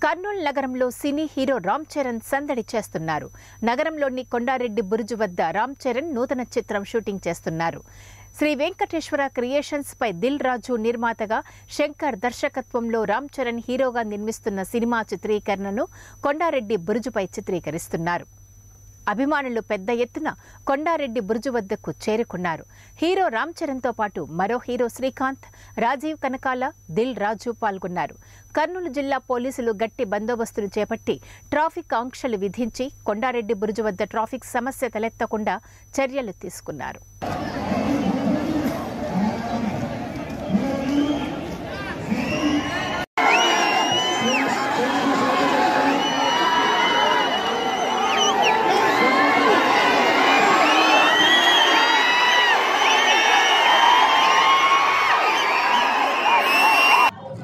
కర్నూలు నగరంలో cine hero Ram Charan సందడి చేస్తున్నారు నగరంలోని కొండారెడ్డి బురుజు వద్ద రామ్ చరణ్ నూతన చిత్రం షూటింగ్ చేస్తున్నారు శ్రీ వెంకటేశ్వర క్రియేషన్స్ పై దిల్ రాజు నిర్మాతగా శంకర్ దర్శకత్వంలో రామ్ చరణ్ హీరోగా నిర్మిస్తున్న సినిమా చిత్రీకరణను కొండారెడ్డి బురుజుపై చిత్రీకరిస్తున్నారు అభిమానులు పెద్ద ఎత్తున కొండారెడ్డి బురుజు వద్దకు చేరుకున్నారు హీరో రామ్ చరణ్తో పాటు మరో హీరో శ్రీకాంత్ రాజీవ్ కనకాల దిల్ రాజు పాల్గొన్నారు కర్నూలు జిల్లా పోలీసులు గట్టి బందోబస్తును చేపట్టి ట్రాఫిక్ ఆంక్షలు విధించి కొండారెడ్డి బురుజు వద్ద ట్రాఫిక్ సమస్య తలెత్తకుండా చర్యలు తీసుకున్నారు